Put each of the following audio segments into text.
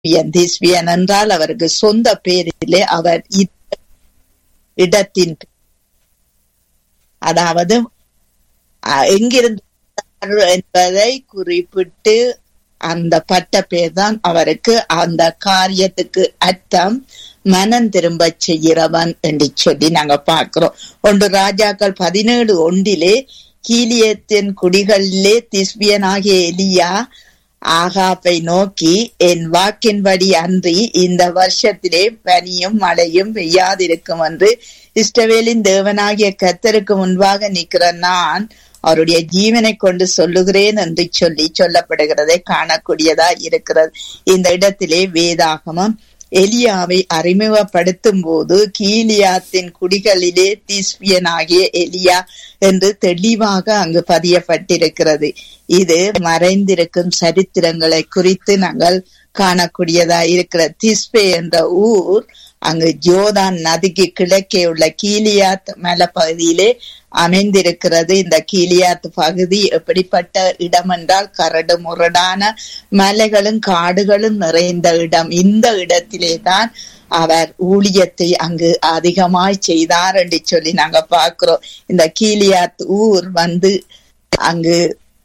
Thespian thespian என்றால் அவருக்கு சொந்த பேரிலே அவர் இருந்த இடத்தின் பெயர். அதாவது அஹ், எங்கிருந்து வந்தார் என்பதை குறிப்பிட்டு அந்த பட்ட பேர் தான் அவருக்கு அந்த காரியத்துக்கு அர்த்தம் மனம் திரும்ப செய்கிறவன் என்று சொல்லி நாங்க பார்க்கிறோம் ஒன்று ராஜாக்கள் பதினேழு ஒன்றிலே கீலியத்தின் குடிகளிலே திஸ்பியனாகிய எலியா ஆகாப்பை நோக்கி என் வாக்கின்படி அன்றி இந்த வருஷத்திலே பனியும் மழையும் பெய்யாதிருக்கும் என்று இஸ்ரவேலின் தேவனாகிய கர்த்தருக்கு முன்பாக நிற்கிற நான் அவருடைய ஜீவனை கொண்டு சொல்லுகிறேன் என்று சொல்லி சொல்லப்படுகிறதை காணக்கூடியதா இருக்கிறது இந்த இடத்திலே வேதாகமம் எலியாவை அறிமுகப்படுத்தும் போது கீலியாத்தின் குடிகளிலே திஸ்பியனாகிய எலியா என்று தெளிவாக அங்கு பதியப்பட்டிருக்கிறது இது மறைந்திருக்கும் சரித்திரங்களை குறித்து நாங்கள் காணக்கூடியதா இருக்கிற திஸ்பே என்ற ஊர் அங்கு ஜோதான் நதிக்கு கிழக்கே உள்ள கீலியாத் மலைப்பகுதியிலே அமைந்திருக்கிறது இந்த கீலியாத் பகுதி எப்படிப்பட்ட இடம் என்றால் கரடு முரடான மலைகளும் காடுகளும் நிறைந்த இடம் இந்த இடத்திலே தான் அவர் ஊழியத்தை அங்கு அதிகமாய் செய்தார் என்று சொல்லி நாங்க பார்க்கிறோம் இந்த கீலியாத் ஊர் வந்து அங்கு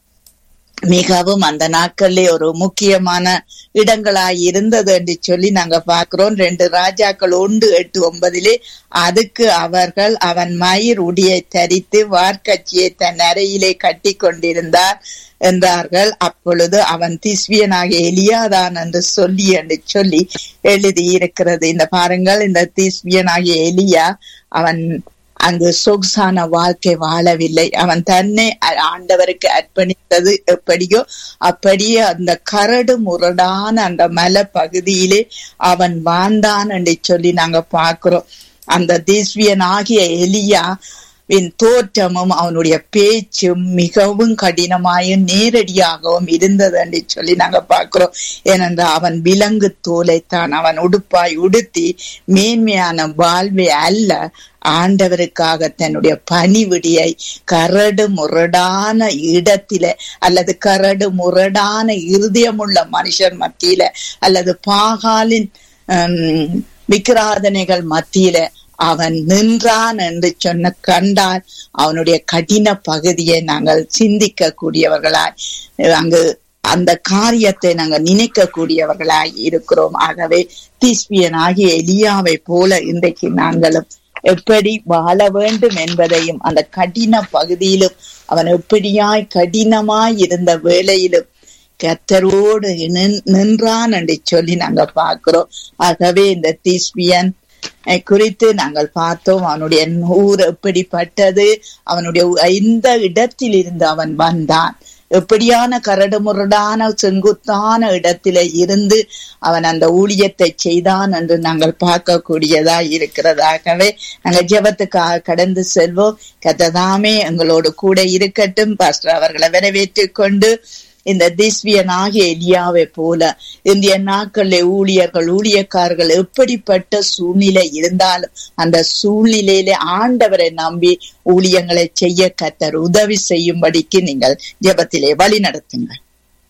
மிகவும் அந்த நாட்களிலே ஒரு முக்கியமான இடங்களாய் இருந்தது என்று சொல்லி நாங்க பார்க்கிறோம் ரெண்டு ராஜாக்கள் ஒன்று எட்டு ஒன்பதிலே அதுக்கு அவர்கள் அவன் மயிர் உடியை தரித்து வார்க்கச்சியை தன் அறையிலே கட்டி கொண்டிருந்தார் என்றார்கள் அப்பொழுது அவன் திஸ்வியனாக எலியாதான் என்று சொல்லி என்று சொல்லி எழுதி இருக்கிறது இந்த பாருங்கள் இந்த திஸ்வியனாகிய எலியா அவன் அங்கு சொகுசான வாழ்க்கை வாழவில்லை அவன் தன்னை அ- ஆண்டவருக்கு அர்ப்பணித்தது எப்படியோ அப்படியே அந்த கரடு முரடான அந்த மலை பகுதியிலே அவன் வாழ்ந்தான் என்று சொல்லி நாங்க பார்க்கிறோம் அந்த தேஸ்வியன் ஆகிய எலியா வின் தோற்றமும் அவனுடைய பேச்சும் மிகவும் கடினமாயும் நேரடியாகவும் இருந்தது என்று சொல்லி நாங்க பார்க்கிறோம் ஏனென்றால் அவன் விலங்கு தோலைத்தான் அவன் உடுப்பாய் உடுத்தி மேன்மையான வாழ்வை அல்ல ஆண்டவருக்காக தன்னுடைய பணிவிடியை கரடு முரடான இடத்தில அல்லது கரடு முரடான இருதயமுள்ள மனுஷர் மத்தியில அல்லது பாகாலின் ஹம், விக்கிராதனைகள் மத்தியில அவன் நின்றான் என்று சொன்ன கண்டால் அவனுடைய கடின பகுதியை நாங்கள் சிந்திக்க கூடியவர்களாய் அங்கு அந்த காரியத்தை நாங்கள் நினைக்க கூடியவர்களாய் இருக்கிறோம் ஆகவே திஸ்பியன் ஆகிய எலியாவை போல இன்றைக்கு நாங்களும் எப்படி வாழ வேண்டும் என்பதையும் அந்த கடின பகுதியிலும் அவன் எப்படியாய் கடினமாய் இருந்த வேளையிலும் கத்தரோடு நின்- நின்றான் என்று சொல்லி நாங்க பார்க்கிறோம் ஆகவே இந்த திஸ்பியன் அஹ், குறித்து நாங்கள் பார்த்தோம் அவனுடைய ஊர் எப்படிப்பட்டது அவனுடைய ஊ- எந்த இடத்தில் இருந்து அவன் வந்தான் எப்படியான கரடுமுரடான செங்குத்தான இடத்திலே இருந்து அவன் அந்த ஊழியத்தை செய்தான் என்று நாங்கள் பார்க்கக்கூடியதா இருக்கிறதாகவே நாங்கள் ஜெபத்துக்காக கடந்து செல்வோம் கத்ததாமே எங்களோடு கூட இருக்கட்டும் பாஸ்டர் அவர்களை வரவேற்றுக் கொண்டு இந்த திஸ்வியன் ஆகிய எலியாவை போல இந்திய நாட்களில் ஊழியர்கள் ஊழியக்காரர்கள் எப்படிப்பட்ட சூழ்நிலை இருந்தாலும் அந்த சூழ்நிலையிலே ஆண்டவரை நம்பி ஊழியங்களை செய்ய கத்தர் உதவி செய்யும்படிக்கு நீங்கள் ஜெபத்திலே வழி நடத்துங்கள்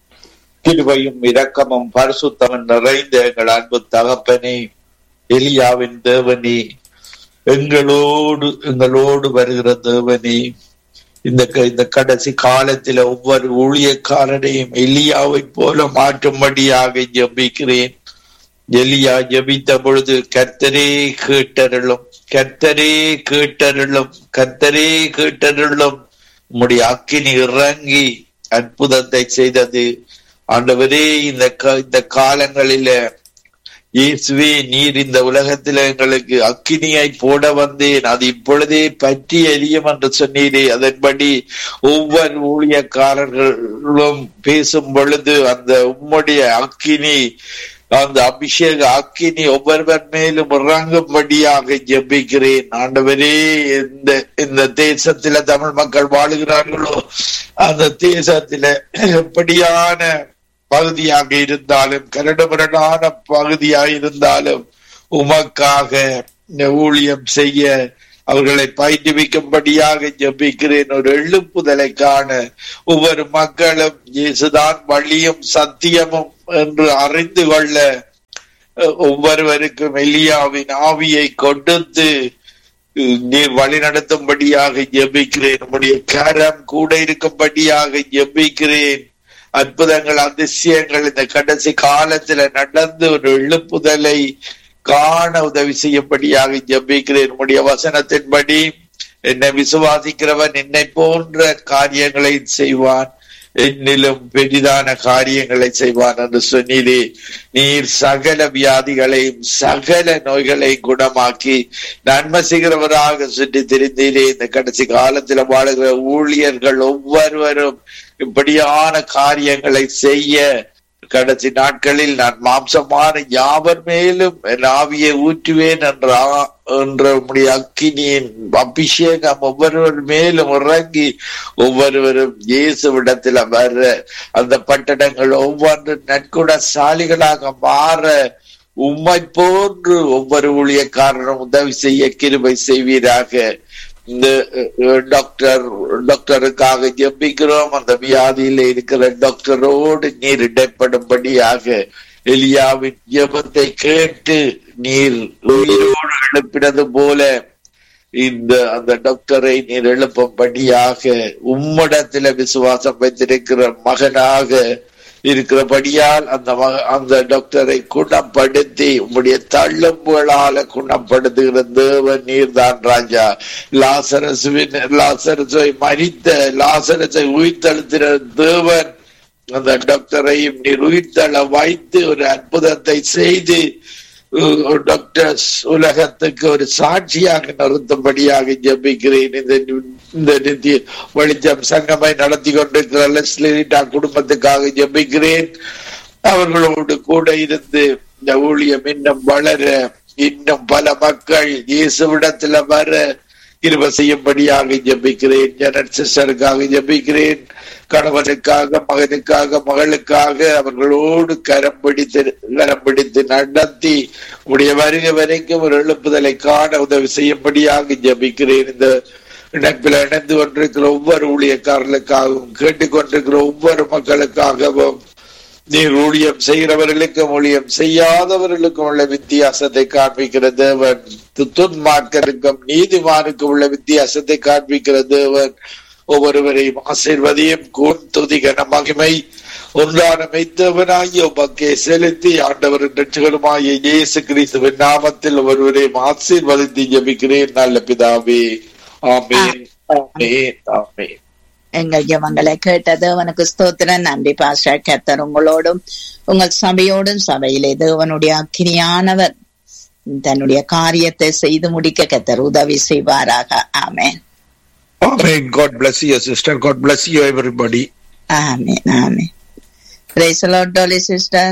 கிருபையும் இரக்கமும் பரிசுத்தமும் நிறைந்த எங்கள் அன்பு தகப்பனே எலியாவின் தேவனே எங்களோடு எங்களோடு வருகிற தேவனே இந்த க- இந்த கடைசி காலத்துல ஒவ்வொரு ஊழியக்காரனையும் எலியாவை போல மாற்றும்படியாக ஜெபிக்கிறேன் எலியா ஜெபித்த பொழுது கர்த்தரே கேட்டருளும் கர்த்தரே கேட்டருளும் கர்த்தரே கேட்டருளும் உம்முடைய அக்கினி இறங்கி அற்புதத்தை செய்தது ஆண்டவரே இந்த க- இந்த காலங்களில இயேசுவே நீர் இந்த உலகத்துல எங்களுக்கு அக்கினியை போட வந்தேன் அது இப்பொழுதே பற்றி எரியும் என்று சொன்னீரே அதன்படி ஒவ்வொரு ஊழியக்காரர்களும் பேசும் பொழுது அந்த உம்முடைய அக்கினி அந்த அபிஷேக அக்கினி ஒவ்வொருவர் மேலும் இறங்கும்படியாக ஜெபிக்கிறேன் ஆண்டவரே இந்த இந்த தேசத்தில தமிழ் மக்கள் வாழுகிறார்களோ அந்த தேசத்தில எப்படியான பகுதியாக இருந்தாலும் கரடுமுரடான பகுதியாக இருந்தாலும் உமக்காக இந்த ஊழியம் செய்ய அவர்களை பயிற்றுவிக்கும்படியாக ஜெபிக்கிறேன் ஒரு எழுப்புதலை காண ஒவ்வொரு மக்களும் இயேசுதான் வழியும் சத்தியமும் என்று அறிந்து கொள்ள ஒவ்வொருவருக்கும் எலியாவின் ஆவியை கொடுத்து நீர் வழி நடத்தும்படியாக ஜெபிக்கிறேன் உம்முடைய கரம் கூட இருக்கும்படியாக ஜெபிக்கிறேன் அற்புதங்கள் அதிசயங்கள் இந்த கடைசி காலத்துல நடந்து ஒரு எழுப்புதலை காண உதவி செய்யும்படியாக ஜெபிக்கிறேன் உம்முடைய வசனத்தின்படி என்னை விசுவாசிக்கிறவன் என்னை போன்ற காரியங்களை செய்வான் என்னிலும் பெரிதான காரியங்களை செய்வான் என்று சொன்னீரே நீர் சகல வியாதிகளையும் சகல நோய்களையும் குணமாக்கி நன்மை செய்கிறவராக சுற்றி திரிந்தீரே இந்த கடைசி காலத்துல வாழுகிற ஊழியர்கள் ஒவ்வொருவரும் இப்படியான காரியங்களை செய்ய கடைசி நாட்களில் நான் மாம்சமான யாவர் மேலும் என் ஆவியை ஊற்றுவேன் என்ற என்ற உடைய அக்கினியின் அபிஷேகம் ஒவ்வொருவர் மேலும் இறங்கி ஒவ்வொருவரும் இயேசுவிடத்துல வர அந்த பட்டணங்கள் ஒவ்வொன்று நற்குணசாலிகளாக மாற உம்மை போன்று ஒவ்வொரு ஊழியக்காரரும் உதவி செய்ய கிருபை செய்வீராக இந்த டாக்டர் டாக்டருக்காக ஜெபிக்கிறோம் அந்த வியாதியில இருக்கிற டாக்டரோடு நீர் இடைப்படும்படியாக எலியாவின் ஜெபத்தை கேட்டு நீர் உயிரோடு எழுப்பினது போல இந்த அந்த டாக்டரை நீர் எழுப்பும்படியாக உம்மிடத்துல விசுவாசம் வைத்திருக்கிற மகனாக இருக்கிறபடியால் அந்த அந்த டாக்டரை குணப்படுத்தி உம்முடைய தள்ளும்புகளால குணப்படுத்துகிற தேவன் நீர்தான் ராஜா லாசரசுவின் லாசரசை மறித்த லாசரசை உயிர்த்தெழுத்தின தேவன் அந்த டாக்டரையும் நீர் உயிர்த்தள வைத்து ஒரு அற்புதத்தை செய்து டாக்டர்ஸ் உலகத்துக்கு ஒரு சாட்சியாக நிறுத்தும்படியாக ஜபிக்கிறேன் இந்த இந்த நித்திய வெளிச்சம் சங்கமை நடத்தி கொண்டிருக்கிற லெஸ்லிட்டா குடும்பத்துக்காக ஜபிக்கிறேன் அவர்களோடு கூட இருந்து இந்த ஊழியம் இன்னும் வளர இன்னும் பல மக்கள் இயேசுவிடத்துல வர கிருப செய்யும்படியாக ஜபிக்கிறேன் ஜெனட் சிஸ்டருக்காக ஜபிக்கிறேன் கணவனுக்காக மகனுக்காக மகளுக்காக அவர்களோடு கரம் பிடித்து கரம் பிடித்து நடத்தி உடைய வருகை வரைக்கும் ஒரு எழுப்புதலை காண உதவி செய்யும்படியாக ஜபிக்கிறேன் இந்த இணைப்பில் இணைந்து கொண்டிருக்கிற ஒவ்வொரு ஊழியக்காரர்களுக்காகவும் கேட்டுக்கொண்டிருக்கிற ஒவ்வொரு மக்களுக்காகவும் நீர் ஊழியம் செய்கிறவர்களுக்கும் ஊழியம் செய்யாதவர்களுக்கும் உள்ள வித்தியாசத்தை காண்பிக்கிற தேவன் துன்மார்க்கருக்கும் நீதிமானுக்கும் உள்ள வித்தியாசத்தை காண்பிக்கிற தேவன் ஒவ்வொருவரையும் ஆசீர்வதியும் கூன் துதிகன மகிமை ஒன்றான மெய்த்தவனாகிய உமக்கே செலுத்தி ஆண்டவரின் ரட்சகருமாய இயேசு கிறிஸ்துவின் நாமத்தில் ஒருவரையும் ஆசீர்வதித்து ஜபிக்கிறேன் நல்ல பிதாவே ஆமேன் ஆமேன் ஆமேன் எங்கள் ஜபங்களை கேட்ட தேவனுக்கு ஸ்தோத்திரம் நன்றி பாஸ்டர் கத்தர் உங்களோடும் உங்கள் சபையோடும் சபையிலே தேவனுடைய அக்கினியானவர் தன்னுடைய காரியத்தை செய்து முடிக்க கத்தர் உதவி செய்வாராக amen Amen. God bless you, sister. God bless you, everybody. Amen amen praise lord Dolly sister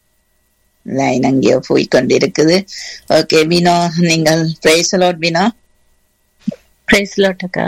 line அங்கேயோ போய் கொண்டிருக்குது ஓகே வினோ நீங்கள் praise lord Vino praise lord அக்கா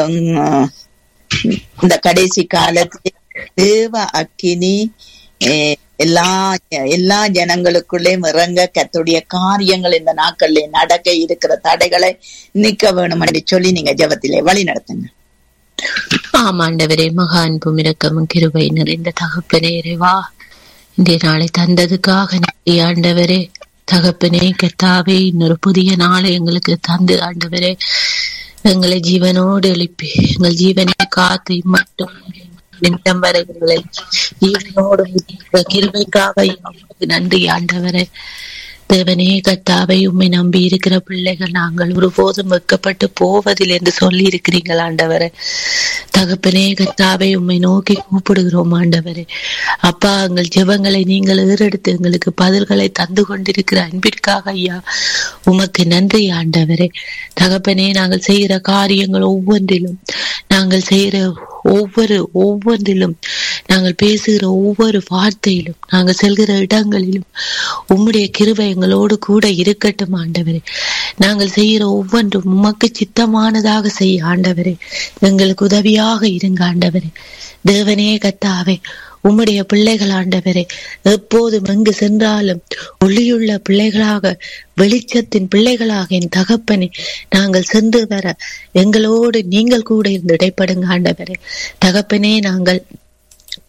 இந்த கடைசி காலத்தில் தேவ அக்கினி எல்லா எல்லா ஜனங்களுக்குள்ளே இறங்க கத்துடைய காரியங்கள் இந்த நாட்கள்ல நடக்க இருக்கிற தடைகளை நிக்க வேணும் என்று சொல்லி நீங்க ஜபத்திலே வழி நடத்துங்க ஆமாண்டவரே மகா அன்பும் இரக்கமும் கிருபை நிறைந்த தகப்பனே இறைவா இந்த நாளை தந்ததுக்காக நன்றி ஆண்டவரே தகப்பனே கத்தாவே இன்னொரு புதிய நாளை எங்களுக்கு தந்து ஆண்டவரே எங்களை ஜீவனோடு எழுப்பி எங்கள் ஜீவனை காத்து மட்டும் நிமிடம் வரை எங்களை ஜீவனோடு கிருபைக்காக நன்றி ஆண்டவரே தேவனே கத்தாவை உண்மை நம்பி இருக்கிற பிள்ளைகள் நாங்கள் ஒருபோதும் வெக்கப்பட்டு போவதில் என்று சொல்லி இருக்கிறீர்கள் ஆண்டவரே தகப்பனே கத்தாவை உண்மை நோக்கி கூப்பிடுகிறோம் ஆண்டவரே அப்பா எங்கள் ஜெபங்களை நீங்கள் ஏறெடுத்து எங்களுக்கு பதில்களை தந்து கொண்டிருக்கிற அன்பிற்காக ஐயா உமக்கு நன்றி ஆண்டவரே தகப்பனே நாங்கள் செய்கிற காரியங்கள் ஒவ்வொன்றிலும் நாங்கள் செய்கிற ஒவ்வொரு ஒவ்வொன்றிலும் நாங்கள் பேசுகிற ஒவ்வொரு வார்த்தையிலும் நாங்கள் செல்கிற இடங்களிலும் உம்முடைய கிருபை எங்களோடு கூட இருக்கட்டும் ஆண்டவரே நாங்கள் செய்கிற ஒவ்வொன்றும் உமக்கு சித்தமானதாக செய்ய ஆண்டவரே எங்களுக்கு உதவியாக இருங்க ஆண்டவரே தேவனே கத்தாவே உம்முடைய பிள்ளைகள் ஆண்டவரே எப்போதும் எங்கு சென்றாலும் ஒளியுள்ள பிள்ளைகளாக வெளிச்சத்தின் பிள்ளைகளாக என் தகப்பனே நாங்கள் சென்று வர எங்களோடு நீங்கள் கூட இருந்து இடைப்படுங்க ஆண்டவரே தகப்பனே நாங்கள்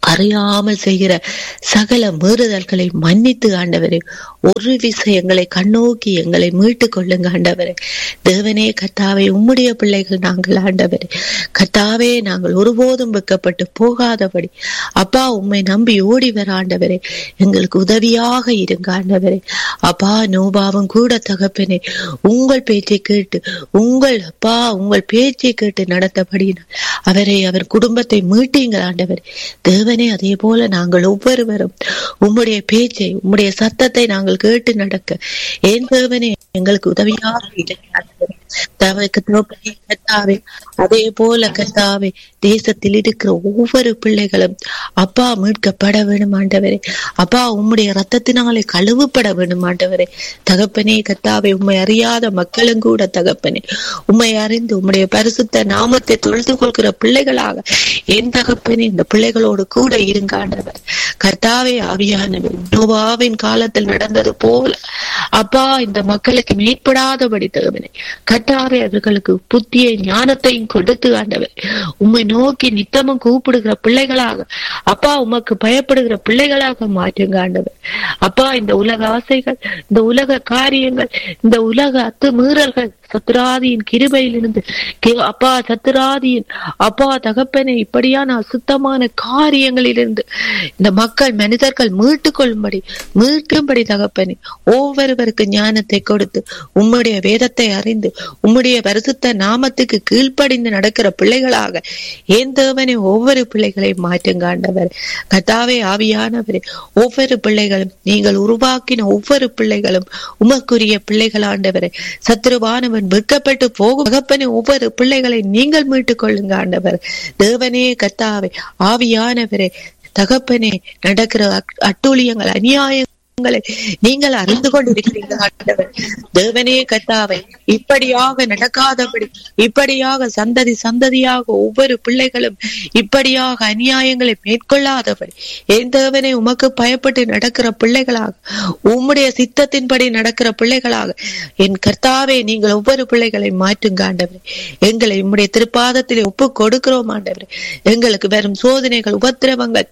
அறியாமல் செய்கிற சகல மீறுதல்களை மன்னித்து ஆண்டவரே ஒரு விஷயங்களை கண்ணோக்கி எங்களை மீட்டுக் கொள்ளுங்க ஆண்டவரே தேவனே கத்தாவே உம்முடைய பிள்ளைகள் நாங்கள் ஆண்டவரே கத்தாவே நாங்கள் ஒருபோதும் வெக்கப்பட்டு போகாதபடி அப்பா உம்மை நம்பி ஓடி வர ஆண்டவரே எங்களுக்கு உதவியாக இருங்க ஆண்டவரே அப்பா நோபாவும் கூட தகப்பனே உங்கள் பேச்சை கேட்டு உங்கள் அப்பா உங்கள் பேச்சை கேட்டு நடத்தபடினால் அவரை அவர் குடும்பத்தை மீட்டீங்கள் ஆண்டவர் தேவனே அதே போல நாங்கள் ஒவ்வொருவரும் உம்முடைய பேச்சை உம்முடைய சத்தத்தை நாங்கள் கேட்டு நடக்க ஏன் தேவனே எங்களுக்கு உதவியாக இருங்க ஆண்டவரே. தவறுக்கு தோப்பனே கத்தாவே அதே போல கத்தாவே தேசத்தில் இருக்கிற ஒவ்வொரு பிள்ளைகளும் அப்பா மீட்கப்பட வேணும் ஆண்டவரே அப்பா உம்முடைய ரத்தத்தினாலே கழுவுப்பட வேணும் ஆண்டவரே தகப்பனே கத்தாவே உம்மை அறியாத மக்களும் கூட தகப்பனே உம்மை அறிந்து உம்முடைய பரிசுத்த நாமத்தை தொழுது கொள்கிற பிள்ளைகளாக என் தகப்பனே இந்த பிள்ளைகளோடு கூட இருங்க ஆண்டவர் கர்த்தாவே ஆவியானவர் நோவாவின் காலத்தில் நடந்தது போல அப்பா இந்த மக்களுக்கு மேற்படாதபடி தகவனே கர்த்தாவே அவர்களுக்கு புத்தியை ஞானத்தையும் கொடுத்து ஆண்டவர் உம்மை நோக்கி நித்தமும் கூப்பிடுகிற பிள்ளைகளாக அப்பா உமக்கு பயப்படுகிற பிள்ளைகளாக மாற்றுங்க ஆண்டவர் அப்பா இந்த உலக ஆசைகள் இந்த உலக காரியங்கள் இந்த உலக அத்துமீறல்கள் சத்துராதியின் கிருபையிலிருந்து கி- அப்பா சத்துராதியின் அப்பா தகப்பனே இப்படியான அசுத்தமான காரியங்களிலிருந்து இந்த மக்கள் மனிதர்கள் மீட்டுக் கொள்ளும்படி மீட்கும்படி தகப்பனே ஒவ்வொருவருக்கு ஞானத்தை கொடுத்து உம்முடைய வேதத்தை அறிந்து உம்முடைய பரிசுத்த நாமத்துக்கு கீழ்ப்படிந்து நடக்கிற பிள்ளைகளாக ஏன் தேவனே ஒவ்வொரு பிள்ளைகளை மாற்றுங்க ஆண்டவர் கத்தாவே ஆவியானவரே ஒவ்வொரு பிள்ளைகளும் நீங்கள் உருவாக்கின ஒவ்வொரு பிள்ளைகளும் உமக்குரிய பிள்ளைகள் ஆண்டவரே சத்ருவானவன் வெட்கப்பட்டு போகும் தகப்பனே ஒவ்வொரு பிள்ளைகளை நீங்கள் மீட்டுக் கொள்ளுங்க ஆண்டவர் தேவனே கத்தாவே ஆவியானவரே தகப்பனே நடக்கிற அட்- அட்டூழியங்கள் அநியாயங்களை நீங்கள் அறிந்து கொண்டிருக்கிறீர்கள் ஆண்டவர் தேவனே கத்தாவை இப்படியாக நடக்காதபடி இப்படியாக சந்ததி சந்ததியாக ஒவ்வொரு பிள்ளைகளும் இப்படியாக அநியாயங்களை மேற்கொள்ளாதபடி என் தேவனே உமக்கு பயப்பட்டு நடக்கிற பிள்ளைகளாக உம்முடைய சித்தத்தின்படி நடக்கிற பிள்ளைகளாக என் கர்த்தாவே நீங்கள் ஒவ்வொரு பிள்ளைகளை மாற்றுங்க ஆண்டவரே எங்களை உம்முடைய திருப்பாதத்திலே ஒப்பு கொடுக்கிறோம் ஆண்டவரே எங்களுக்கு வரும் சோதனைகள் உபத்திரவங்கள்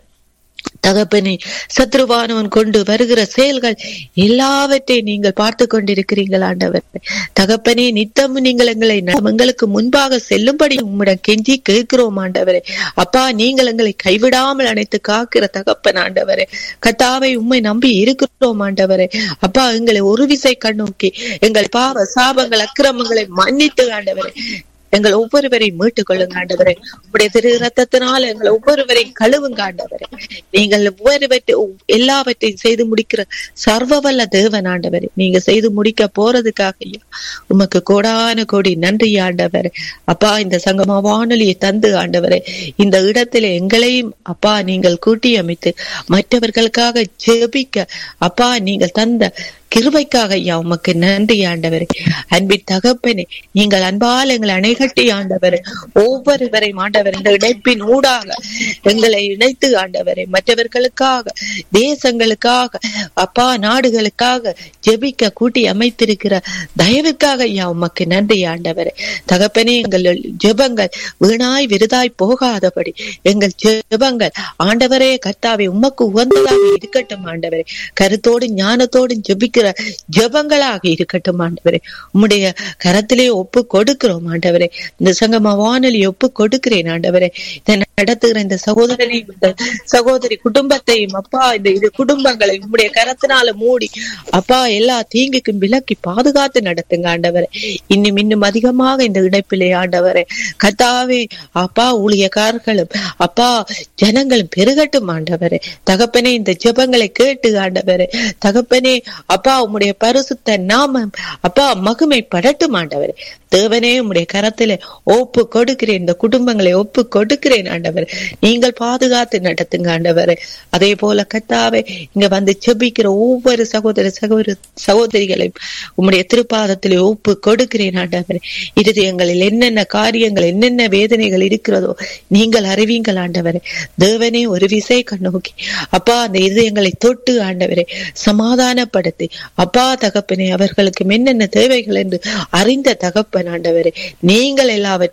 தகப்பனே சத்ருவானவன் கொண்டு வருகிற செயல்கள் எல்லாவற்றையும் நீங்கள் பார்த்து கொண்டிருக்கிறீர்கள் ஆண்டவர் தகப்பனே நித்தமும் நீங்கள் எங்களை ந- எங்களுக்கு முன்பாக செல்லும்படி உம்மிடம் கெஞ்சி கேட்கிறோம் ஆண்டவரே அப்பா நீங்கள் எங்களை கைவிடாமல் அணைத்து காக்கிற தகப்பன் ஆண்டவரே கத்தாவை உம்மை நம்பி இருக்கிறோம் ஆண்டவரே அப்பா எங்களை ஒரு விசை கண்ணோக்கி எங்கள் பாவ சாபங்கள் அக்கிரமங்களை மன்னித்து ஆண்டவரே எங்கள் ஒவ்வொருவரையும் மீட்டுக் கொள்ளுங்க ஆண்டவரே உடைய திரு ரத்தத்தினால் எங்களை ஒவ்வொருவரையும் கழுவுங்க ஆண்டவரே நீங்கள் ஒவ்வொருவற்றை எல்லாவற்றையும் செய்து முடிக்கிற சர்வவல்ல தேவன் ஆண்டவரே நீங்க செய்து முடிக்க போறதுக்காக ஐயா உமக்கு கோடான கோடி நன்றி ஆண்டவரே அப்பா இந்த சங்கமா வானொலியை தந்து ஆண்டவரே இந்த இடத்திலே எங்களையும் அப்பா நீங்கள் கூட்டி அமைத்து மற்றவர்களுக்காக ஜெபிக்க அப்பா நீங்கள் தந்த கிருபைக்காக ஐயா உமக்கு நன்றி ஆண்டவரே அன்பின் தகப்பனே நீங்கள் அன்பால் எங்களை அணைகட்டி ஆண்டவரே ஒவ்வொருவரையும் ஆண்டவர் இந்த இணைப்பின் ஊடாக எங்களை இணைத்து ஆண்டவரே மற்றவர்களுக்காக தேசங்களுக்காக அப்பா நாடுகளுக்காக ஜெபிக்க கூட்டி அமைத்திருக்கிற தயவுக்காக ஐயா உமக்கு நன்றி ஆண்டவரே தகப்பனே எங்கள் ஜெபங்கள் வீணாய் விருதாய் போகாதபடி எங்கள் ஜெபங்கள் ஆண்டவரே கர்த்தாவே உமக்கு உகந்ததாக இருக்கட்டும் ஆண்டவரே கருத்தோடு ஞானத்தோடு ஜெபிக்கிற ஜெபங்களாக இருக்கட்டும் ஆண்டவரே உம்முடைய கரத்திலே ஒப்பு கொடுக்கிறோம் ஆண்டவரே இந்த சங்கம வானொலி ஒப்பு கொடுக்கிறேன் ஆண்டவரே இதை நடத்துகிற இந்த சகோதரனையும் இந்த சகோதரி குடும்பத்தையும் அப்பா இந்த இது குடும்பங்களை உம்முடைய கரத்தினால மூடி அப்பா எல்லா தீங்குக்கும் விலக்கி பாதுகாத்து நடத்துங்க ஆண்டவரே இன்னும் இன்னும் அதிகமாக இந்த இணைப்பிலே ஆண்டவரே கத்தாவே அப்பா ஊழியக்காரர்களும் அப்பா ஜனங்களும் பெருகட்டும் ஆண்டவரே தகப்பனே இந்த ஜெபங்களை கேட்டு ஆண்டவரே தகப்பனே அப்பா உம்முடைய பரிசுத்த நாமம் அப்பா மகிமை படட்டும் ஆண்டவரே தேவனே உம்முடைய கரத்திலே ஒப்பு கொடுக்கிறேன் இந்த குடும்பங்களை ஒப்பு கொடுக்கிறேன் ஆண்டவர் நீங்கள் பாதுகாத்து நடத்துங்க ஆண்டவரே அதே போல கத்தாவே இங்க வந்து செபிக்கிற ஒவ்வொரு சகோதர சகோதர சகோதரிகளையும் உம்முடைய திருப்பாதத்திலே ஒப்பு கொடுக்கிறேன் ஆண்டவரே இருதயங்களில் என்னென்ன காரியங்கள் என்னென்ன வேதனைகள் இருக்கிறதோ நீங்கள் அறிவீங்கள் ஆண்டவரே தேவனே ஒரு விசை கண்ணோக்கி அப்பா அந்த இருதயங்களை தொட்டு ஆண்டவரே சமாதானப்படுத்தி அப்பா தகப்பனே அவர்களுக்கு என்னென்ன தேவைகள் என்று அறிந்த தகப்பன் ஆண்டவரே நீங்கள் எல்லாவற்றையும்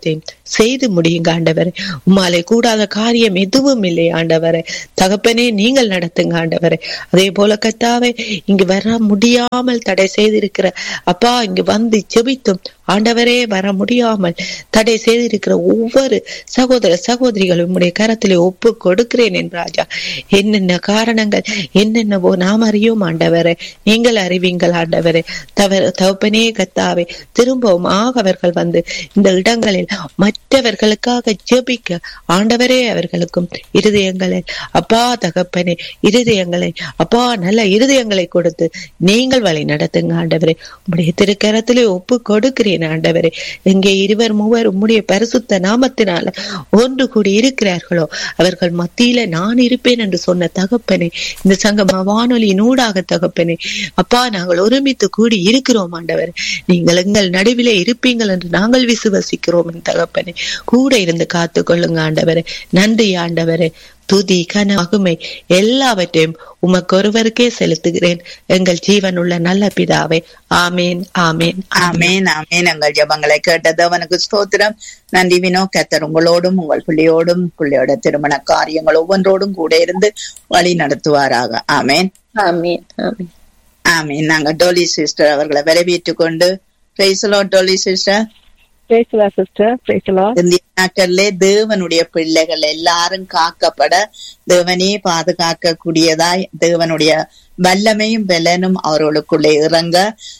செய்து முடியுங்க ஆண்டவரே உம்மாலே கூடாத காரியம் எதுவும் இல்லை ஆண்டவரே தகப்பனே நீங்கள் நடத்துங்க ஆண்டவரே அதே போல கத்தாவே இங்கு வர முடியாமல் தடை செய்திருக்கிற அப்பா இங்கு வந்து ஜெபித்தும் ஆண்டவரே வர முடியாமல் தடை செய்திருக்கிற ஒவ்வொரு சகோதர சகோதரிகளும் உம்முடைய கரத்திலே ஒப்பு கொடுக்கிறேன் என் ராஜா என்னென்ன காரணங்கள் என்னென்னவோ நாம் அறியோம் ஆண்டவரே நீங்கள் அறிவீங்கள் ஆண்டவரே தவறு தகப்பனே கத்தாவே திரும்பவும் ஆக அவர்கள் வந்து இந்த இடங்களில் மற்றவர்களுக்காக ஜெபிக்க ஆண்டவரே அவர்களுக்கும் இருதயங்களை அப்பா தகப்பனே இருதயங்களை அப்பா நல்ல இருதயங்களை கொடுத்து நீங்கள் வழி நடத்துங்க ஆண்டவரே உம்முடைய திருக்கரத்திலே ஒப்பு கொடுக்கிறேன் ஆண்டவரே எங்கே இருவர் மூவர் உம்முடைய பரிசுத்த நாமத்தினால ஒன்று கூடி இருக்கிறார்களோ அவர்கள் மத்தியில நான் இருப்பேன் என்று சொன்ன தகப்பனே இந்த சங்கம வானொலியின் ஊடாக தகப்பனே அப்பா நாங்கள் ஒருமித்து கூடி இருக்கிறோம் ஆண்டவர் நீங்கள் எங்கள் நடுவிலே இருப்பீங்கள் என்று நாங்கள் விசுவசிக்கிறோம் என் தகப்பனே கூட இருந்து காத்து கொள்ளுங்க ஆண்டவரே நன்றி ஆண்டவரே துதி கன மகிமை எல்லாவற்றையும் உமக்கு ஒருவருக்கே செலுத்துகிறேன் எங்கள் ஜீவனுள்ள நல்ல பிதாவே ஆமேன் ஆமேன் ஆமேன் ஆமேன் எங்கள் ஜபங்களை கேட்டது அவனுக்கு ஸ்தோத்திரம் நன்றி வினோ கத்தர் உங்களோடும் உங்கள் பிள்ளையோடும் பிள்ளையோட திருமண காரியங்கள் ஒவ்வொன்றோடும் கூட இருந்து வழி நடத்துவாராக ஆமேன் ஆமேன் ஆமேன் ஆமேன் நாங்க டோலி சிஸ்டர் அவர்களை வரவேற்றுக் கொண்டு பேசலோ டோலி சிஸ்டர் பேசலாம் சிஸ்டர் பேசலாம் இந்த நாட்களிலே தேவனுடைய பிள்ளைகள் எல்லாரும் காக்கப்பட தேவனே பாதுகாக்க கூடியதாய் தேவனுடைய வல்லமையும் பலனும் அவர்களுக்குள்ளே இறங்க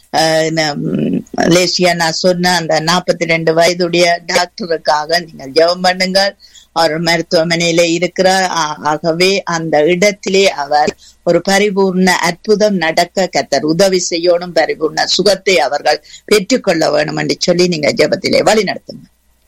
லேசியா நான் சொன்ன அந்த நாற்பத்தி ரெண்டு வயதுடைய டாக்டருக்காக நீங்கள் ஜெபம் பண்ணுங்கள் அவர் மருத்துவமனையில இருக்கிறார் ஆகவே அந்த இடத்திலே அவர் ஒரு பரிபூர்ண அற்புதம் நடக்க கத்தர் உதவி செய்யணும் பரிபூர்ண சுகத்தை அவர்கள் பெற்றுக்கொள்ள வேணும் என்று சொல்லி நீங்க ஜபத்திலே வழி நடத்துங்க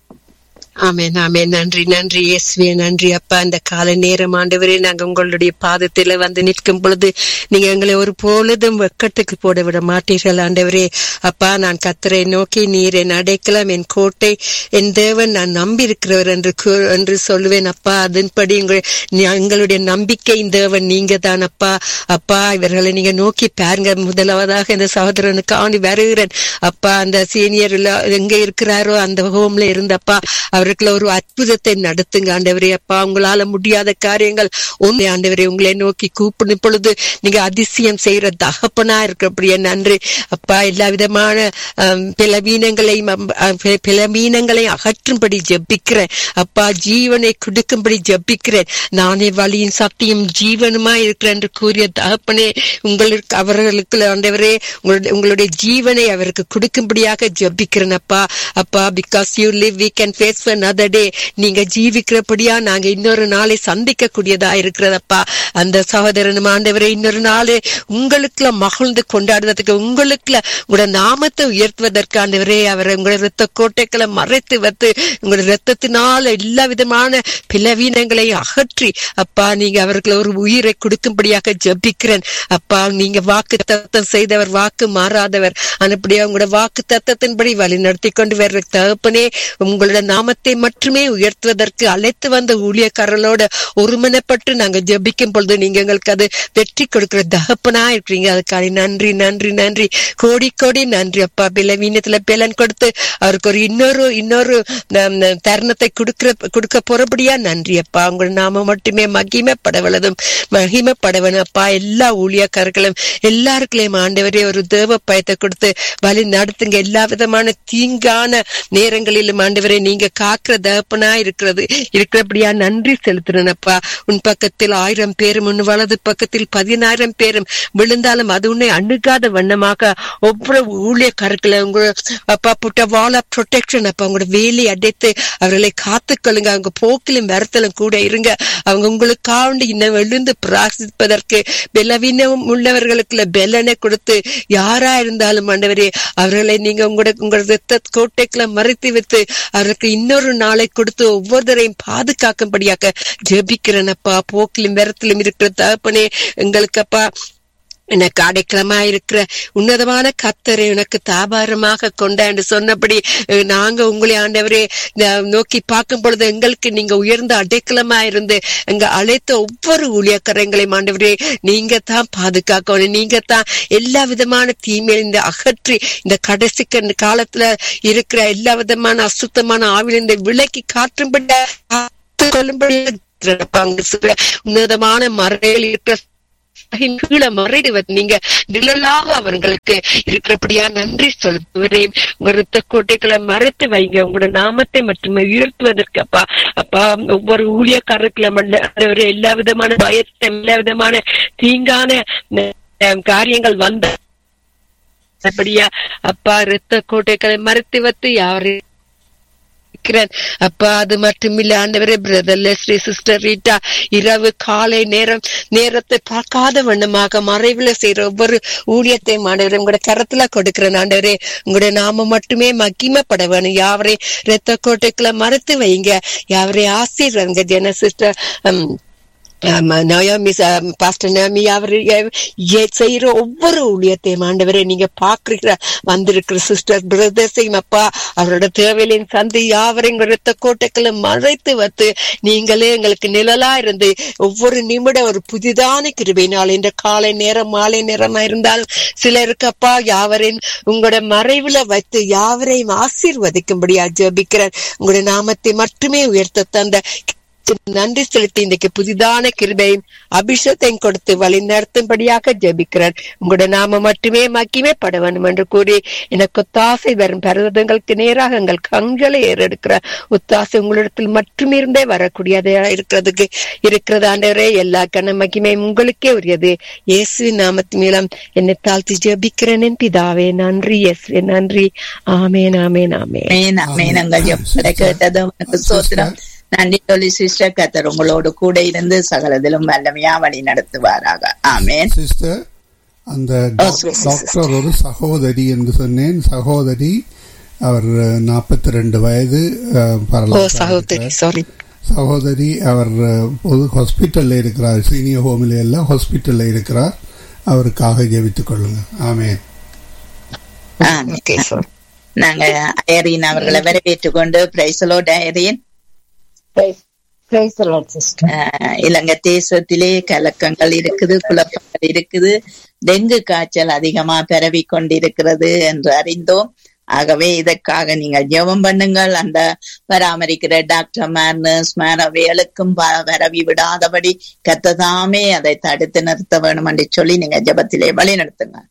ஆமேன் ஆமேன் நன்றி நன்றி இயேசுவே நன்றி அப்பா இந்த கால நேரம் ஆண்டவரே நாங்க உங்களுடைய பாதத்துல வந்து நிற்கும் பொழுது நீங்க எங்களை ஒரு பொழுதும் வெக்கத்துக்கு போட விட மாட்டீர்கள் ஆண்டவரே அப்பா நான் கத்தரை நோக்கி நீர் என் அடைக்கலாம் என் கோட்டை என் தேவன் நான் நம்பி இருக்கிறவர் என்று என்று சொல்லுவேன் அப்பா அதன்படி எங்களுடைய நம்பிக்கை தேவன் நீங்க தான் அப்பா அப்பா இவர்களை நீங்க நோக்கி பாருங்க முதலாவதாக இந்த சகோதரனுக்கு ஆணி வருகிறேன் அப்பா அந்த சீனியர் எங்க இருக்கிறாரோ அந்த ஹோம்ல இருந்தப்பா அவருக்குள்ள ஒரு அற்புதத்தை நடத்துங்க ஆண்டவரே அப்பா உங்களால முடியாத காரியங்கள் ஒன்று ஆண்டவரே உங்களை நோக்கி கூப்பிடும் பொழுது நீங்க அதிசயம் செய்யற தகப்பனா இருக்கிறபடிய நன்றி அப்பா எல்லா விதமான பிளவீனங்களையும் பிளவீனங்களையும் அகற்றும்படி ஜெபிக்கிறேன் அப்பா ஜீவனை கொடுக்கும்படி ஜெபிக்கிறேன் நானே வழியின் சத்தியம் ஜீவனுமா இருக்கிறேன் என்று கூறிய தகப்பனே உங்களுக்கு அவர்களுக்கு ஆண்டவரே உங்களுடைய ஜீவனை அவருக்கு கொடுக்கும்படியாக ஜெபிக்கிறேன் அப்பா அப்பா because you live we can face another day நீங்க ஜீவிக்கிறபடியா நாங்க இன்னொரு நாளை சந்திக்க கூடியதா இருக்கிறதப்பா அந்த சகோதரனும் ஆண்டவரை இன்னொரு நாள் உங்களுக்குள்ள மகிழ்ந்து கொண்டாடுவதற்கு உங்களுக்குள்ள உங்களோட நாமத்தை உயர்த்துவதற்கு ஆண்டவரே அவரை உங்களோட ரத்த கோட்டைகளை மறைத்து வைத்து உங்களோட ரத்தத்தினால எல்லா விதமான பிளவீனங்களை அகற்றி அப்பா நீங்க அவர்களை ஒரு உயிரை கொடுக்கும்படியாக ஜபிக்கிறேன் அப்பா நீங்க வாக்கு தத்தம் செய்தவர் வாக்கு மாறாதவர் அனுப்படியா உங்களோட வாக்கு தத்தத்தின்படி வழி நடத்தி கொண்டு வர்ற தகப்பனே உங்களோட நாமத்தை மட்டுமே உயர்த்துவதற்கு அழைத்து வந்த ஊழியக்காரர்களோட ஒருமனப்பட்டு நாங்க ஜபிக்கும் பொழுது நீங்க எங்களுக்கு அது வெற்றி கொடுக்கிற தகப்பனா இருக்கிறீங்க அதுக்காக நன்றி நன்றி நன்றி கோடி கோடி நன்றி அப்பா பிளவீனத்துல பலன் கொடுத்து அவருக்கு ஒரு இன்னொரு இன்னொரு தருணத்தை கொடுக்கிற கொடுக்க போறபடியா நன்றி அப்பா உங்களோட நாம மட்டுமே மகிமைப்படவளதும் மகிமைப்படவனும் அப்பா எல்லா ஊழியக்காரர்களும் எல்லாருக்குள்ளேயும் ஆண்டவரே ஒரு தேவ பயத்தை கொடுத்து வழி நடத்துங்க எல்லா விதமான தீங்கான நேரங்களிலும் ஆண்டவரே நீங்க காக்கிற தகப்பனா இருக்கிறது இருக்கிறபடியா நன்றி செலுத்துறேனப்பா உன் பக்கத்தில் ஆயிரம் பேரும் உன் வலது பக்கத்தில் பதினாயிரம் பேரும் விழுந்தாலும் அது உன்னை அணுகாத வண்ணமாக ஒவ்வொரு ஊழியக்காரர்களை உங்க அப்பா புட்ட வால் ஆஃப் ப்ரொடெக்ஷன் அப்பா உங்களோட வேலி அடைத்து அவர்களை காத்துக்கொள்ளுங்க அவங்க போக்கிலும் வரத்திலும் கூட இருங்க அவங்க உங்களுக்காண்டி இன்னும் எழுந்து பிரார்த்திப்பதற்கு பலவீனம் உள்ளவர்களுக்குள்ள பெலனை கொடுத்து யாரா இருந்தாலும் ஆண்டவரே அவர்களை நீங்க உங்களோட உங்களோட ரத்த கோட்டைக்குள்ள மறைத்து வைத்து அவருக்கு இன்னொரு நாளை கொடுத்து ஒவ்வொருத்தரையும் பாதுகாக்கும்படியாக ஜெபிக்கிறேனப்பா போக்கிலும் விரத்திலும் இருக்கிற தகப்பனே எங்களுக்கு அப்பா எனக்கு அடைக்கலமா இருக்கிற உன்னதமான கத்தரை உனக்கு தாபாரமாக கொண்டாண்டு சொன்னபடி அஹ், நாங்க உங்களை ஆண்டவரே ந- நோக்கி பார்க்கும் பொழுது எங்களுக்கு நீங்க உயர்ந்த அடைக்கலமா இருந்து எங்க அழைத்த ஒவ்வொரு ஊழியக்காரங்களையும் ஆண்டவரே நீங்க தான் பாதுகாக்கணும் நீங்க தான் எல்லா விதமான தீமையிலிருந்து அகற்றி இந்த கடைசி க- காலத்துல இருக்கிற எல்லா விதமான அசுத்தமான ஆவிலிருந்து விலக்கி காற்றும்படி காத்துக் கொள்ளும்படி அங்க சொல்ற உன்னதமான மறையில் இருக்கிற சிறகின் கீழே மறைடுவது நீங்க நிழலாக அவர்களுக்கு இருக்கிறபடியா நன்றி சொல்லுவரேன் உங்க ரத்த கோட்டைகளை மறைத்து வைங்க உங்களோட நாமத்தை மட்டுமே உயர்த்துவதற்கு அப்பா அப்பா ஒவ்வொரு ஊழியக்காரர்களை மண்டவரே எல்லா விதமான பயத்தை எல்லா விதமான தீங்கான அஹ், காரியங்கள் வந்த அப்படியா அப்பா ரத்த கோட்டைகளை மறைத்து வைத்து யாரு இருக்கிறேன் அப்பா அது மட்டுமில்ல ஆண்டவரே பிரதர் லெஸ்லி சிஸ்டர் ரீட்டா இரவு காலை நேரம் நேரத்தை பார்க்காத வண்ணமாக மறைவுல செய்யற ஒவ்வொரு ஊழியத்தையும் ஆண்டவரே உங்களோட கரத்துல கொடுக்கிறேன் ஆண்டவரே உங்களுடைய நாம மட்டுமே மகிமைப்பட வேணும் யாவரே ரத்த கோட்டைக்குள்ள மறைத்து வைங்க யாவரே ஆசீர்வங்க ஜன சிஸ்டர் நயோமி பாஸ்டர் நயோமி அவர் செய்யற ஒவ்வொரு ஊழியத்தையும் ஆண்டவரே நீங்க பாக்குறீங்க வந்திருக்கிற சிஸ்டர் பிரதர்ஸையும் அப்பா அவரோட தேவையிலையும் சந்தி யாவரையும் ரத்த கோட்டைகளை மறைத்து வைத்து நீங்களே எங்களுக்கு நிழலா இருந்து ஒவ்வொரு நிமிடம் ஒரு புதிதான கிருபையினால் இந்த காலை நேரம் மாலை நேரமா இருந்தாலும் சிலருக்கு அப்பா யாவரையும் உங்களோட மறைவுல வைத்து யாவரையும் ஆசீர்வதிக்கும்படியா ஜெபிக்கிறேன் உங்களுடைய நாமத்தை மட்டுமே உயர்த்த தந்த நன்றி செலுத்தி இன்றைக்கு புதிதான கிருபையும் அபிஷேகத்தையும் கொடுத்து வழி நடத்தும்படியாக ஜெபிக்கிறேன் உங்களோட நாம மட்டுமே மக்கிமே பட வேண்டும் என்று கூறி எனக்கு ஒத்தாசை வரும் பர்வதங்களுக்கு நேராக எங்கள் கண்களை ஏறெடுக்கிற ஒத்தாசை உங்களிடத்தில் மட்டும் இருந்தே வரக்கூடியதா இருக்கிறதுக்கு இருக்கிறது ஆண்டவரே எல்லா கன மகிமை உங்களுக்கே உரியது இயேசுவின் நாமத்தின் மூலம் என்னை தாழ்த்தி ஜெபிக்கிறேன் என் பிதாவே நன்றி இயேசுவே நன்றி ஆமேன் ஆமேன் ஆமேன் ஆமென், ஆமென். உங்கள் ஜெபத்தை கேட்டது உனக்கு ஸ்தோத்திரம் நன்றி சொல்லி சிஸ்டர் கத்தர் உங்களோடு கூட இருந்து சகலதிலும் வல்லமையா வழி நடத்துவாராக ஆமேன் சிஸ்டர் அந்த Oh, sweet sister. டாக்டர் ஒரு சகோதரி என்று சொன்னேன் சகோதரி அவர் நாற்பத்தி ரெண்டு வயது அஹ், ஓ பரலோகத்தில் சகோதரி இருக்கிறார். சாரி சகோதரி அவர் அஹ், பொது ஹாஸ்பிட்டல்ல இருக்கிறார் சீனியர் ஹோமில் எல்லாம் ஹாஸ்பிட்டல்ல இருக்கிறார் அவருக்காக ஜெபித்துக் கொள்ளுங்க ஆமென் ஆமென். ஓகே சார் நாங்க ஐரீன் அவர்களை வரவேற்றுக் கொண்டு பிரைசலோ Zareen Praise the Lord, sister. ஆஹ் இலங்கை தேசத்திலே கலக்கங்கள் இருக்குது குழப்பங்கள் இருக்குது டெங்கு காய்ச்சல் அதிகமா பரவி கொண்டிருக்கிறது என்று அறிந்தோம் ஆகவே இதற்காக நீங்கள் ஜெபம் பண்ணுங்கள் அந்த பராமரிக்கிற டாக்டர் மேர் நர்ஸ் மேர் அவைகளுக்கும் ப- பரவி விடாதபடி கத்ததாமே அதை தடுத்து நிறுத்த வேணும் என்று சொல்லி நீங்க ஜெபத்திலே வழி நடத்துங்க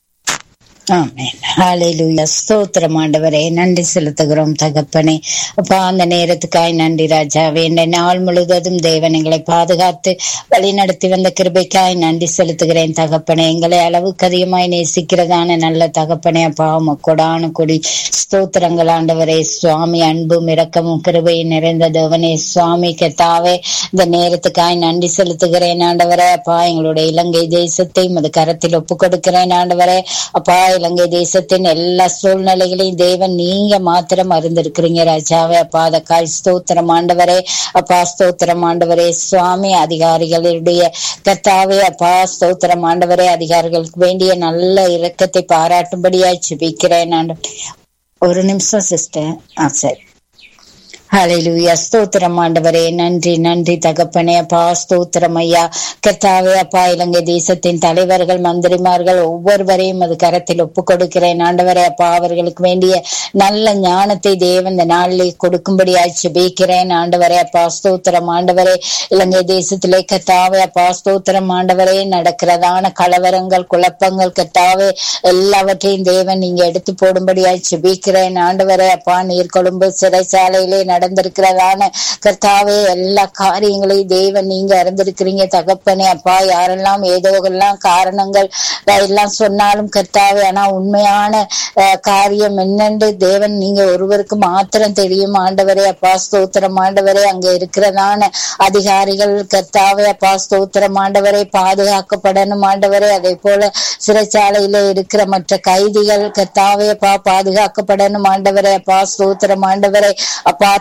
ஆமென். ஹalleluya. ஸ்தோத்திரம் ஆண்டவரே நன்றி செலுத்துகிறோம் தகப்பனே அப்பா அந்த நேரத்துக்காய் நன்றி ராஜாவே இந்த நாள் முழுவதும் தேவன் எங்களை பாதுகாத்து வழி நடத்தி வந்த கிருபைக்காய் நன்றி செலுத்துகிறேன் தகப்பனே எங்களை அளவுக்கு அதிகமாய் நேசிக்கிறதான நல்ல தகப்பனே அப்பா கொடான கொடி ஸ்தோத்திரங்கள் ஆண்டவரே சுவாமி அன்பும் இரக்கமும் கிருபையும் நிறைந்த தேவனே சுவாமி கத்தாவே இந்த நேரத்துக்காய் நன்றி செலுத்துகிறேன் ஆண்டவரே அப்பா எங்களுடைய இலங்கை தேசத்தை உமது கரத்தில் ஒப்பு கொடுக்கிறேன் ஆண்டவரே அப்பா இலங்கை தேசத்தின் எல்லா சூழ்நிலைகளையும் தேவன் நீங்க மாத்திரம் அறிந்திருக்கிறீங்க ராஜாவே அப்பா அதற்காய் ஸ்தோத்திரம் ஆண்டவரே அப்பா ஸ்தோத்திரம் ஆண்டவரே சுவாமி அதிகாரிகளுடைய கத்தாவே அப்பா ஸ்தோத்திரம் ஆண்டவரே அதிகாரிகளுக்கு வேண்டிய நல்ல இரக்கத்தை பாராட்டும்படியாய் ஜெபிக்கிறேன் ஆண்டவரே. ஒரு நிமிஷம் சிஸ்டர் ஆ சரி ஹalleluya ஸ்தோத்திரம் ஆண்டவரே நன்றி நன்றி தகப்பனே அப்பா ஸ்தோத்திரம் ஐயா கர்த்தாவே அப்பா இலங்கை தேசத்தின் தலைவர்கள் மந்திரிமார்கள் ஒவ்வொருவரையும் அது கரத்தில் ஒப்பு கொடுக்கிறேன் ஆண்டவரே அப்பா அவர்களுக்கு வேண்டிய நல்ல ஞானத்தை தேவன் இந்த நாளிலே கொடுக்கும்படியாய் ஜெபிக்கிறேன் ஆண்டவரே அப்பா ஸ்தோத்திரம் ஆண்டவரே இலங்கை தேசத்திலே கர்த்தாவே அப்பா ஸ்தோத்திரம் ஆண்டவரே நடக்கிறதான கலவரங்கள் குழப்பங்கள் கர்த்தாவே எல்லாவற்றையும் தேவன் நீங்க எடுத்து போடும்படியாய் ஜெபிக்கிறேன் ஆண்டவரே அப்பா நீர்கொழும்பு சிறைச்சாலையிலே நடந்திருக்கிறதான கர்த்தாவே எல்லா காரியங்களையும் தேவன் நீங்க அறிந்திருக்கிறீங்க தகப்பனே அப்பா யாரெல்லாம் ஏதோ எல்லாம் காரணங்கள் எல்லாம் சொன்னாலும் கர்த்தாவே ஆனா உண்மையான அஹ், காரியம் என்னென்று தேவன் நீங்க ஒருவருக்கு மாத்திரம் தெரியும் ஆண்டவரே அப்பா ஸ்தோத்திரம் ஆண்டவரே அங்க இருக்கிறதான அதிகாரிகள் கர்த்தாவே அப்பா ஸ்தோத்திரம் ஆண்டவரே பாதுகாக்கப்படணும் ஆண்டவரே அதே போல சிறைச்சாலையில இருக்கிற மற்ற கைதிகள் கர்த்தாவே அப்பா பாதுகாக்கப்படணும் ஆண்டவரே அப்பா ஸ்தோத்திரம் ஆண்டவரே அப்பா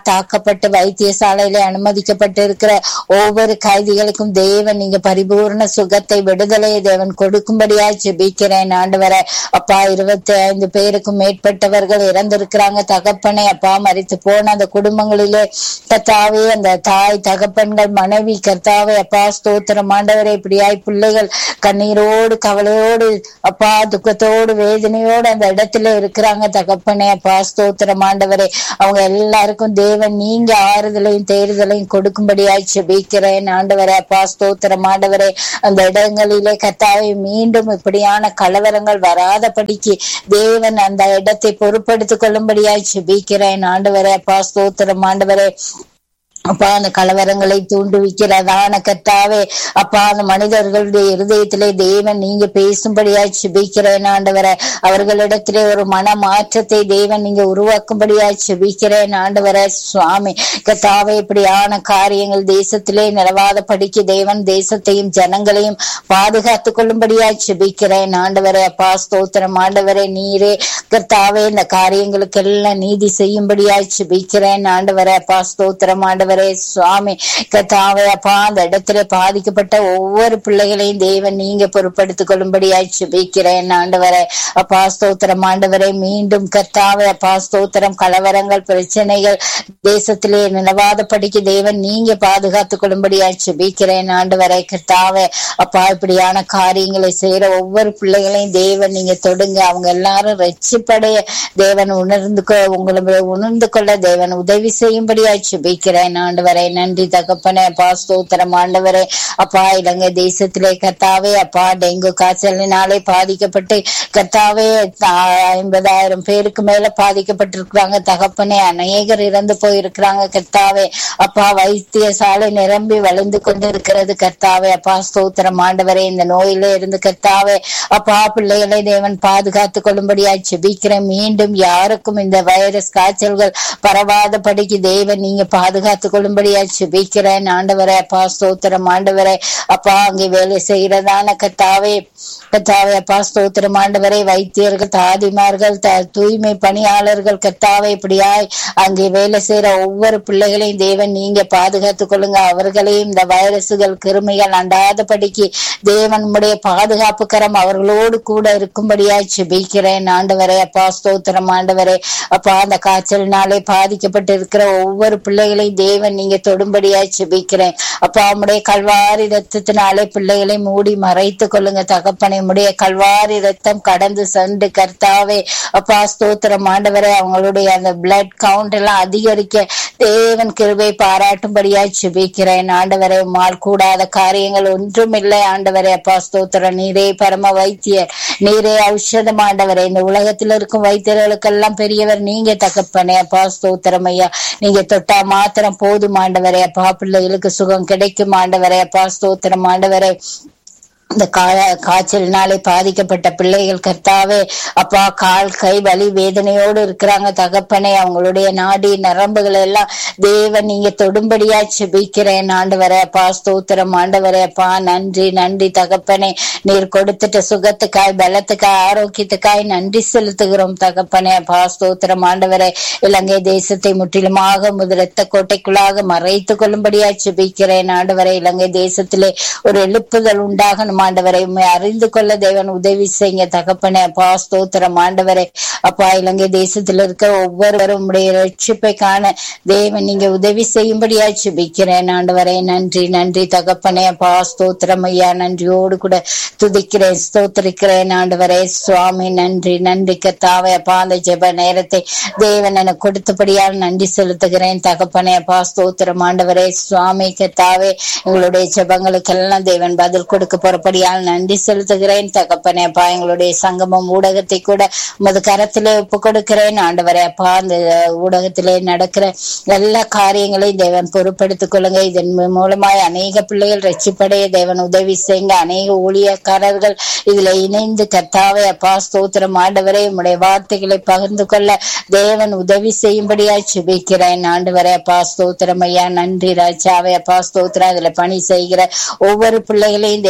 தாக்கப்பட்டு வைத்தியசாலையில அனுமதிக்கப்பட்டு இருக்கிற ஒவ்வொரு கைதிகளுக்கும் தேவன் நீங்க பரிபூர்ண சுகத்தை விடுதலையை தேவன் கொடுக்கும்படியா ஜெபிக்கிறேன் ஆண்டவரை அப்பா இருபத்தி ஐந்து பேருக்கும் மேற்பட்டவர்கள் இறந்திருக்கிறாங்க தகப்பனே அப்பா மறித்து போன அந்த குடும்பங்களிலே கத்தாவே அந்த தாய் தகப்பன்கள் மனைவி கர்த்தாவே அப்பா ஸ்தோத்திரம் ஆண்டவரே இப்படியாய் பிள்ளைகள் கண்ணீரோடு கவலையோடு அப்பா துக்கத்தோடு வேதனையோடு அந்த இடத்துல இருக்கிறாங்க தகப்பனே அப்பா ஸ்தோத்திரம் ஆண்டவரே அவங்க எல்லாருக்கும் தேவன் நீங்க ஆறுதலையும் தேறுதலையும் கொடுக்கும்படியாய் செபிக்கிறேன் ஆண்டவரே அப்பா ஸ்தோத்திரம் ஆண்டவரே அந்த இடங்களிலே கத்தாவை மீண்டும் இப்படியான கலவரங்கள் வராதபடிக்கு தேவன் அந்த இடத்தை பொறுப்படுத்திக் கொள்ளும்படியாய் செபிக்கிறேன் ஆண்டவரே அப்பா ஸ்தோத்திரம் ஆண்டவரே அப்பா அந்த கலவரங்களை தூண்டுவிக்கிறதான கத்தாவே அப்பா அந்த மனிதர்களுடைய இருதயத்திலே தேவன் நீங்க பேசும்படியாய் செபிக்கிறேன் ஆண்டவரை அவர்களிடத்திலே ஒரு மன மாற்றத்தை தேவன் நீங்க உருவாக்கும்படியாய் செபிக்கிறேன் ஆண்டவரை சுவாமி கத்தாவே இப்படியான காரியங்கள் தேசத்திலே நிலவாத படிக்கு தேவன் தேசத்தையும் ஜனங்களையும் பாதுகாத்துக் கொள்ளும்படியாய் செபிக்கிறேன் ஆண்டவரை அப்பா ஸ்தோத்திரம் ஆண்டவரை நீரே கர்த்தாவே இந்த காரியங்களுக்கெல்லாம் நீதி செய்யும்படியாய் செபிக்கிறேன் ஆண்டவரை அப்பா ஸ்தோத்திரம் ஆண்டவரே சுவாமி கர்த்தாவே அப்பா அந்த இடத்துல பாதிக்கப்பட்ட ஒவ்வொரு பிள்ளைகளையும் தேவன் நீங்க பொறுப்படுத்திக் கொள்ளும்படியாய் செபிக்கிறேன் ஆண்டவரை அப்பா ஸ்தோத்திரம் ஆண்டவரை மீண்டும் கர்த்தாவே அப்பா ஸ்தோத்திரம் கலவரங்கள் பிரச்சனைகள் தேசத்திலே நிலவாத படிக்கு தேவன் நீங்க பாதுகாத்துக் கொள்ளும்படியாய் செபிக்கிறேன் ஆண்டவரை கர்த்தாவே அப்பா இப்படியான காரியங்களை செய்யற ஒவ்வொரு பிள்ளைகளையும் தேவன் நீங்க தொடுங்க அவங்க எல்லாரும் ரட்சிப்படைய தேவன் உணர்ந்து கொ- உங்களை உணர்ந்து கொள்ள தேவன் உதவி செய்யும்படியாய் செபிக்கிறேன் ஆண்டவரே நன்றி தகப்பனே அப்பா ஸ்தோத்திரம் ஆண்டவரே அப்பா இலங்கை தேசத்திலே கர்த்தாவே அப்பா டெங்கு காய்ச்சலினாலே பாதிக்கப்பட்டு கர்த்தாவே தா- ஐம்பதாயிரம் பேருக்கு மேல பாதிக்கப்பட்டிருக்கிறாங்க தகப்பனே அநேகர் இறந்து போயிருக்கிறாங்க கர்த்தாவே அப்பா வைத்தியசாலை நிரம்பி வழிந்து கொண்டிருக்கிறது கர்த்தாவே அப்பா ஸ்தோத்திரம் ஆண்டவரே இந்த நோயில இருந்து கர்த்தாவே அப்பா பிள்ளைகளை தேவன் பாதுகாத்துக் கொள்ளும்படியாய் செபிக்கிறேன் மீண்டும் யாருக்கும் இந்த வைரஸ் காய்ச்சல்கள் பரவாதபடிக்கு தேவன் நீங்க பாதுகாத்துக் கொள்ளும்படியாய் செபிக்கிறேன் ஆண்டவரே அப்பா ஸ்தோத்திரம் ஆண்டவரே அப்பா அங்கே வேலை செய்யறதான கர்த்தாவே கர்த்தாவே அப்பா ஸ்தோத்திரம் ஆண்டவரே வைத்தியர்கள் தாதிமார்கள் த- தூய்மை பணியாளர்கள் கர்த்தாவே இப்படியாய் அங்கே வேலை செய்யற ஒவ்வொரு பிள்ளைகளையும் தேவன் நீங்க பாதுகாத்துக் கொள்ளுங்க அவர்களையும் இந்த வைரசுகள் கிருமிகள் அண்டாதபடிக்கு தேவன் உம்முடைய பாதுகாப்பு கரம் அவர்களோடு கூட இருக்கும்படியாய் செபிக்கிறேன் ஆண்டவரே அப்பா ஸ்தோத்திரம் ஆண்டவரே அப்பா அந்த காய்ச்சலினாலே பாதிக்கப்பட்டு இருக்கிற ஒவ்வொரு பிள்ளைகளையும் தேவன் நீங்க தொடும்படியாய் செபிக்கிறேன் அப்பா உம்முடைய கல்வாரி ரத்தத்தினாலே பிள்ளைகளை மூடி மறைத்துக் கொள்ளுங்க தகப்பனே உம்முடைய கல்வாரி ரத்தம் கடந்து சென்று கர்த்தாவே அப்பா ஸ்தோத்திரம் ஆண்டவரே அவங்களுடைய அந்த பிளட் கவுண்ட் எல்லாம் அதிகரிக்க தேவன் கிருபை பாராட்டும்படியாய் செபிக்கிறேன் ஆண்டவரே உம்மால் கூடாத காரியங்கள் ஒன்றும் இல்லை ஆண்டவரே அப்பா ஸ்தோத்திரம் நீரே பரம வைத்தியர் நீரே ஔஷதம் ஆண்டவரே இந்த உலகத்தில் இருக்கும் வைத்தியர்களுக்கெல்லாம் பெரியவர் நீங்க தகப்பனே அப்பா ஸ்தோத்திரம் ஐயா நீங்க தொட்டா மாத்திரம் போதும் ஆண்டவரே அப்பா பிள்ளைகளுக்கு சுகம் கிடைக்கும் ஆண்டவரே அப்பா ஸ்தோத்திரம் ஆண்டவரே இந்த கா- காய்ச்சலினாலே பாதிக்கப்பட்ட பிள்ளைகள் கர்த்தாவே அப்பா கால் கை வலி வேதனையோடு இருக்கிறாங்க தகப்பனே அவங்களுடைய நாடி நரம்புகள் எல்லாம் தேவன் நீங்க தொடும்படியா செபிக்கிறேன் ஆண்டவரே அப்பா ஸ்தோத்திரம் ஆண்டவரே அப்பா நன்றி நன்றி தகப்பனே நீர் கொடுத்துட்ட சுகத்துக்காய் பலத்துக்காய் ஆரோக்கியத்துக்காய் நன்றி செலுத்துகிறோம் தகப்பனே அப்பா ஸ்தோத்திரம் ஆண்டவரே இலங்கை தேசத்தை முற்றிலுமாக முது இரத்த கோட்டைக்குள்ளாக மறைத்துக் கொள்ளும்படியா செபிக்கிறேன் ஆண்டவரே இலங்கை தேசத்திலே ஒரு எழுப்புதல் உண்டாகணும் ஆண்டவரை உம்மை அறிந்து கொள்ள தேவன் உதவி செய்யுங்க தகப்பனே அப்பா ஸ்தோத்திரம் ஆண்டவரே அப்பா இலங்கை தேசத்தில் இருக்கிற ஒவ்வொருவரும் உடைய ரட்சிப்பை காண தேவன் நீங்க உதவி செய்யும்படியா செபிக்கிறேன் ஆண்டவரே நன்றி நன்றி தகப்பனே அப்பா ஸ்தோத்திரம் ஐயா நன்றியோடு கூட துதிக்கிறேன் ஸ்தோத்திரிக்கிறேன் ஆண்டவரே சுவாமி நன்றி நன்றி கத்தாவே அப்பா அந்த ஜெப நேரத்தை தேவன் எனக்கு கொடுத்தபடியால் நன்றி செலுத்துகிறேன் தகப்பனே அப்பா ஸ்தோத்திரம் ஆண்டவரே சுவாமி கத்தாவே எங்களுடைய ஜெபங்களுக்கெல்லாம் தேவன் பதில் கொடுக்க போறபடியால் நன்றி செலுத்துகிறேன் தகப்பனே அப்பா எங்களுடைய சங்கமம் ஊடகத்தை கூட உமது கரத்திலே ஒப்பு கொடுக்கிறேன் ஆண்டவரே அப்பா அந்த ஊடகத்திலே நடக்கிற எல்லா காரியங்களையும் தேவன் பொறுப்படுத்திக் கொள்ளுங்க இதன் மூலமாய் அநேக பிள்ளைகள் ரட்சிப்படைய தேவன் உதவி செய்யுங்க அநேக ஊழியக்காரர்கள் இதுல இணைந்து கத்தாவே அப்பா ஸ்தோத்திரம் ஆண்டவரே உம்முடைய வார்த்தைகளை பகிர்ந்து கொள்ள தேவன் உதவி செய்யும்படியாய் சுபிக்கிறேன் ஆண்டவரே அப்பா ஸ்தோத்திரம் ஐயா நன்றி ராஜாவே அப்பா ஸ்தோத்திரம் அதுல பணி செய்கிற ஒவ்வொரு பிள்ளைகளையும் தேவன் பொறுப்பு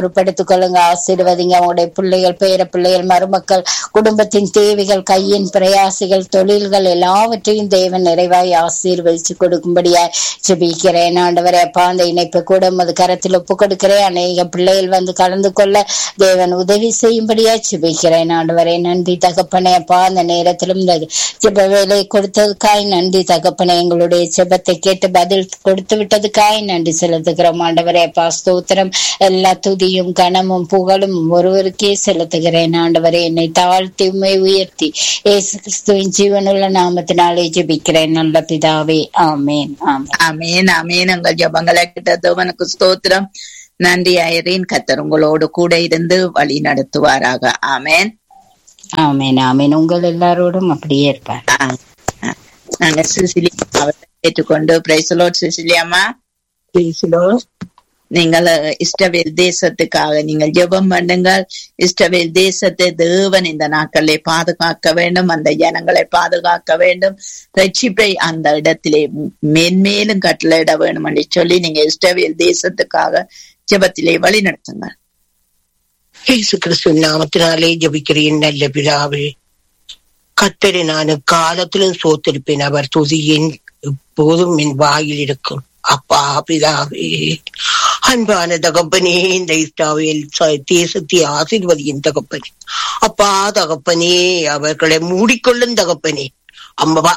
பொறுப்படுத்திக் கொள்ளுங்க ஆசீர்வதிங்க உங்களுடைய பிள்ளைகள் பேர பிள்ளைகள் மருமக்கள் குடும்பத்தின் தேவைகள் கையின் பிரயாசிகள் தொழில்கள் எல்லாவற்றையும் தேவன் நிறைவாய் ஆசீர்வதிச்சு கொடுக்கும்படியாய் ஜெபிக்கிறேன் ஆண்டவரே அப்பா அந்த இணைப்பு கூட உமது கரத்தில் ஒப்பு கொடுக்கிறேன் அநேக பிள்ளைகள் வந்து கலந்து கொள்ள தேவன் உதவி செய்யும்படியா ஜெபிக்கிறேன் ஆண்டவரே நன்றி தகப்பனே அப்பா அந்த நேரத்திலும் இந்த ஜெப வேலை கொடுத்ததுக்காய் நன்றி தகப்பனே எங்களுடைய ஜெபத்தை கேட்டு பதில் கொடுத்து விட்டதுக்காய் நன்றி செலுத்துகிறோம் ஆண்டவரே அப்பா ஸ்தோத்திரம் எல்லா துதியும் கனமும் புகழும் ஒருவருக்கே செலுத்துகிறேன் ஆண்டவரே என்னை தாழ்த்தி உம்மை உயர்த்தி இயேசு கிறிஸ்துவின் ஜீவனுள்ள நாமத்தினாலே ஜெபிக்கிறேன் நல்ல பிதாவே ஆமேன் ஆமேன் அமேன் அமேன் உங்கள் ஜபங்களை கிட்டத்தவனுக்கு ஸ்தோத்திரம் நன்றி ஐரீன் கத்தர் உங்களோடு கூட இருந்து வழி நடத்துவாராக ஆமேன் ஆமேன் ஆமேன் உங்கள் எல்லாரோடும் அப்படியே இருப்பார் ஆ, ஆ. நாங்க சிசிலி அவரை கேட்டுக்கொண்டு பிரைசலோட் சிசிலியாமா நீங்கள் இஷ்டவேல் தேசத்துக்காக நீங்கள் ஜெபம் பண்ணுங்கள் இஷ்டவேல் தேசத்தை தேவன் இந்த நாட்களை பாதுகாக்க வேண்டும் அந்த ஜனங்களை பாதுகாக்க வேண்டும் ரட்சிப்பை அந்த இடத்திலே மேன்மேலும் கட்டளையிட வேண்டும் என்று சொல்லி நீங்க இஷ்டவேல் தேசத்துக்காக ஜெபத்திலே வழி நடத்துங்கள் இயேசு கிறிஸ்துவின் நாமத்தினாலே ஜபிக்கிறேன் நல்ல பிதாவே கத்தரை நான் காலத்திலும் சோத்திருப்பேன் அவர் துதியின் எப்போதும் என் வாயில் இருக்கும் அப்பா பிதாவே அன்பான தகப்பனே இந்த இஸ்ராவேல் ச- தேசத்தை ஆசீர்வதியின் தகப்பனே அப்பா தகப்பனே அவர்களை மூடிக்கொள்ளும் தகப்பனே அம்மா